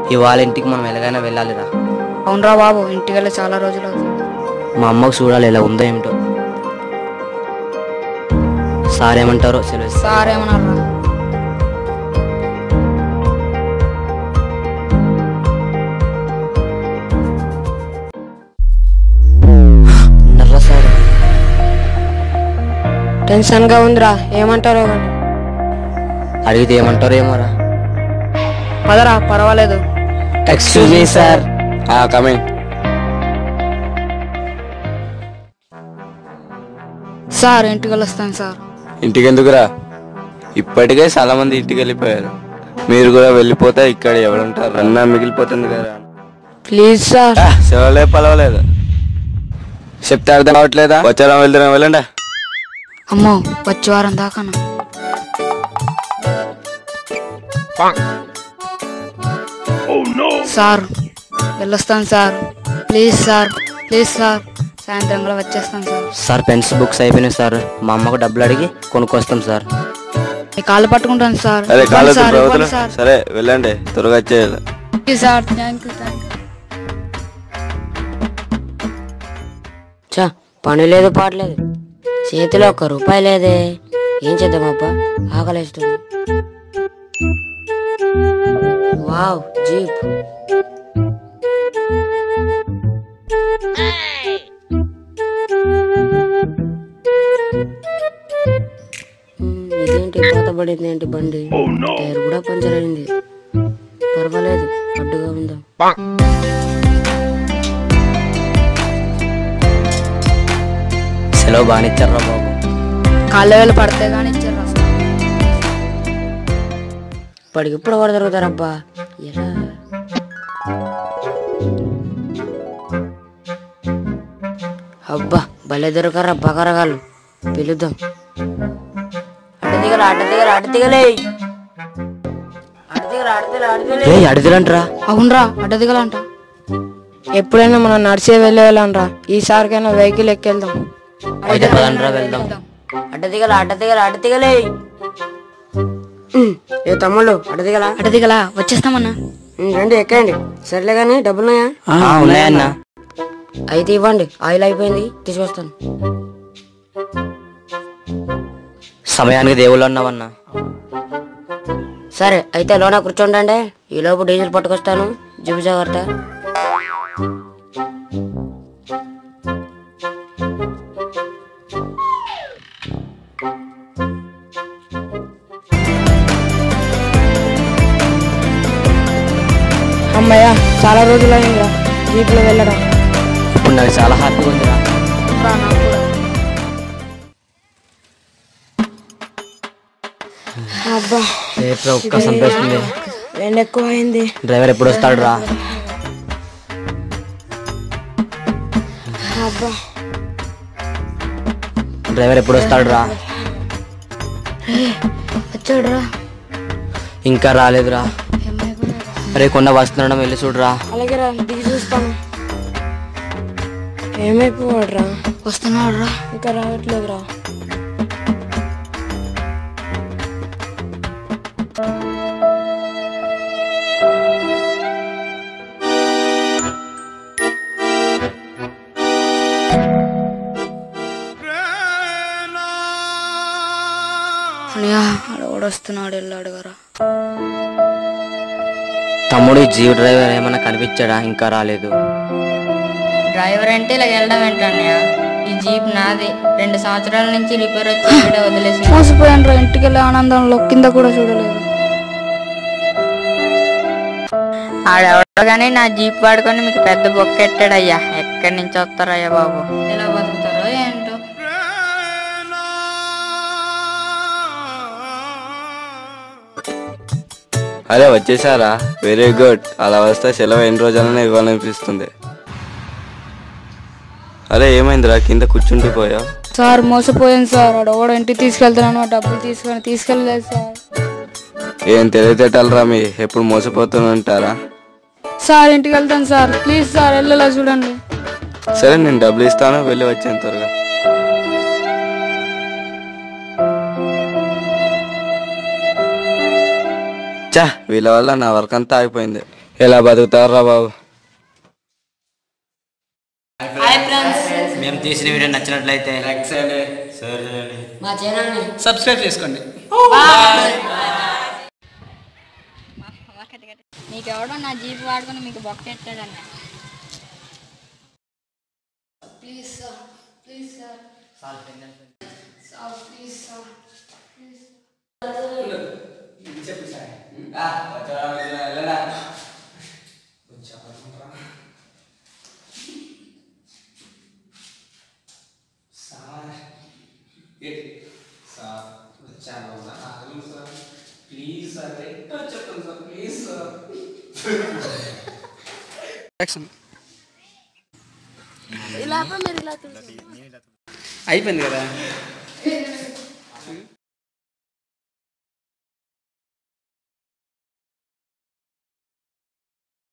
ఇవాళ ఇంటికి మనం ఎలాగైనా వెళ్ళాలిరా అవునరా బాబు ఇంటికి వెళ్ళి చాలా రోజులు అవుతుంది మా అమ్మకు చూడాలి ఎలా ఉందో ఏమిటో సార్ ఏమంటారో సెలవు ఇస్తారు. సార్ ఏమన్నారా ఉన్నారా సార్ టెన్షన్ గా ఉందిరా ఏమంటారో కానీ అడిగితే ఏమంటారో ఏమోరా పదరా పర్వాలేదు excuse me sir coming sir ఇంటికి వెళ్ళొస్తాను సార్ ఇంటికి ఎందుకురా ఇప్పటికే చాలా మంది ఇంటికి వెళ్ళిపోయారు మీరు కూడా వెళ్ళిపోతే ఇక్కడ ఎవరుంటారు అన్నా మిగిలిపోతుంది కదా ప్లీజ్ సార్ ఆ, సెలవులే పలవలేదు చెప్తే అర్థం కావట్లేదా వచ్చారా వెళ్తున్నాం వెళ్ళండి అమ్మో వచ్చే వారం దాకానా సార్ వెళ్ళొస్తాను sir please sir please sir సాయంత్రం కూడా వచ్చేస్తాను సార్ సార్ పెన్స్ బుక్స్ అయిపోయినాయి సార్ మా అమ్మకు డబ్బులు అడిగి కొనుక్కొస్తాం సార్ మీ కాళ్ళు పట్టుకుంటాను సార్ అరే ఇవ్వండి కాలేజ్ సార్, ప్రవర్తన ఇవ్వండి సార్ సరే వెళ్ళండి త్వరగా వచ్చేయాలి thank you sir thank you thank you చా పని లేదు పాటలేదు చేతిలో ఒక్క రూపాయి లేదే ఏం చేద్దాం అబ్బా ఆకలేస్తుంది వావ్ జీప్ మ్మ్, ఇదేంటి పాత పడింది ఏంటి బండి టైర్ కూడా పంచర్ అయింది పర్వాలేదు అడ్డుగా ఉందాం సెలవు బాగానే ఇచ్చారా బాబు కాళ్ళ వేలు పడితే కానీ ఇచ్చారు సార్ ఇప్పటికిప్పుడు కూడా దొరుకుతారబ్బా ఎలా అబ్బా భలే దొరకరా బకరగాళ్ళు పిలుద్దాం అడ్డ దిగల అడ్డ దిగల అడ్డ దిగలే అడ్డ దిగల అడ్డ దిగల అడ్డ దిగలే ఏ అడిదిలంటరా అవునరా అడ్డదిగలంట ఎప్పుడైనా మనం నడిచే వెళ్ళే వెళ్ళంరా ఈసారికైనా వెహికల్ ఎక్కెళ్దాం అయితే పదండ్రా వెళ్దాం అడ్డ దిగల అడ్డ దిగల అడ్డ దిగలే ఏ తమ్ముళ్ళు అడ్డ దిగల అడ్డదిగలా వచ్చేస్తామన్నా రండి ఎక్కండి సర్లే కానీ డబ్బులున్నాయా ఆ, ఉన్నాయన్నా అయితే ఇవ్వండి ఆయిల్ అయిపోయింది తీసుకొస్తాను సమయానికి దేవుళ్ళు అన్నావన్నా సరే అయితే లోన కూర్చోండి ఈ లోపు డీజిల్ పట్టుకొస్తాను జుబు జాగ్రత్త అమ్మయ్య చాలా రోజులు అయిందిరా జీప్లో వెళ్ళడం ఇప్పుడు నాకు చాలా హ్యాపీగా ఉందిరా అబ్బా రేపు ఒక్క సంపేస్తుంది ఎండ ఎక్కువ అయింది డ్రైవర్ ఎప్పుడు వస్తాడు రా అబ్బా డ్రైవర్ ఎప్పుడు వస్తాడు రా వచ్చాడురా ఇంకా రాలేదురా రే కొన్న వస్తున్నాడు వెళ్ళి చూడరా అలాగే రా దిగి చూస్తాను ఏమైపోవాడురా వస్తున్నాడు రా ఇంకా రావట్లేదురా అన్నయ్య ఆడ వస్తున్నాడు వెళ్ళాడు కదా తమ్ముడు ఈ జీప్ డ్రైవర్ ఏమైనా కనిపించాడా ఇంకా రాలేదు డ్రైవర్ అంటే ఇలా వెళ్ళడం ఏంటన్నయ్య ఈ జీప్ నాది రెండు సంవత్సరాల నుంచి రిపేర్ వచ్చి ఇక్కడే వదిలేసి మోసపోయాను రా ఇంటికి వెళ్ళే ఆనందంలో కింద కూడా చూడలేదు ఆడెవడో కానీ నా జీప్ వాడుకొని మీకు పెద్ద బొక్క ఎట్టాడయ్యా ఎక్కడి నుంచి వస్తారయ్యా బాబు ఎలా బతుకుతారో ఏంటో అరే వచ్చేసారా వెరీ గుడ్ అలా వస్తే సెలవు ఎన్ని రోజులైనా ఇవ్వాలనిపిస్తుంది అరే ఏమైందిరా కింద కూర్చుంటూ పోయావు సార్ మోసపోయాను సార్ ఆడ కూడా ఇంటికి తీసుకెళ్తున్నాను ఆ డబ్బులు తీసుకొని తీసుకెళ్ళలేదు సార్ ఏం తెలియతేటలరా మీ ఎప్పుడు మోసపోతూనే ఉంటారా సార్ ఇంటికి వెళ్తాను సార్ ప్లీజ్ సార్ వెళ్ళలా చూడండి సరే నేను డబ్బులు ఇస్తాను వెళ్ళి వచ్చాను త్వరగా చా వీళ్ళ వల్ల నా వర్క్ అంతా ఆగిపోయింది ఎలా బతుకుతారా బాబు మేము తీసిన వీడియో నచ్చినట్లయితే మా ఛానల్ని సబ్స్క్రైబ్ చేసుకోండి మీకెవడో నా జీప్ వాడుకొని మీకు బొక్కెట్టాడన్న యాక్షన్ అయిపోయింది కదా